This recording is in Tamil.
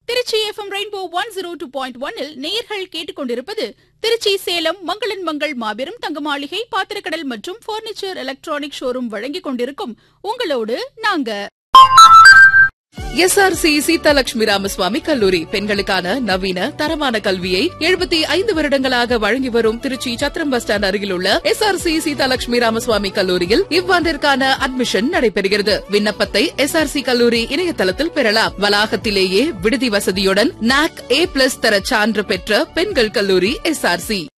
Trichy FM rainbow one zero two point ஒன்னில் நேயர்கள் கேட்டுக்கொண்டிருப்பது திருச்சி சேலம் மங்களன் மங்கள் மாபெரும் தங்க மாளிகை பாத்திரக்கடல் மற்றும் பர்னிச்சர் எலக்ட்ரானிக் ஷோரூம் வழங்கிக் கொண்டிருக்கும் உங்களோடு நாங்க எஸ்ஆர்சி சீதாலட்சுமி ராமசுவாமி கல்லூரி பெண்களுக்கான நவீன தரமான கல்வியை எழுபத்தி ஐந்து வருடங்களாக வழங்கி வரும் திருச்சி சத்திரம் பஸ் ஸ்டாண்ட் அருகில் உள்ள எஸ்ஆர்சி சீதாலட்சுமி ராமசுவாமி கல்லூரியில் இவ்வாண்டிற்கான அட்மிஷன் நடைபெறுகிறது விண்ணப்பத்தை எஸ்ஆர்சி கல்லூரி இணையதளத்தில் பெறலாம் வளாகத்திலேயே விடுதி வசதியுடன் நாக் ஏ பிளஸ் தர சான்று பெற்ற பெண்கள் கல்லூரி எஸ்ஆர்சி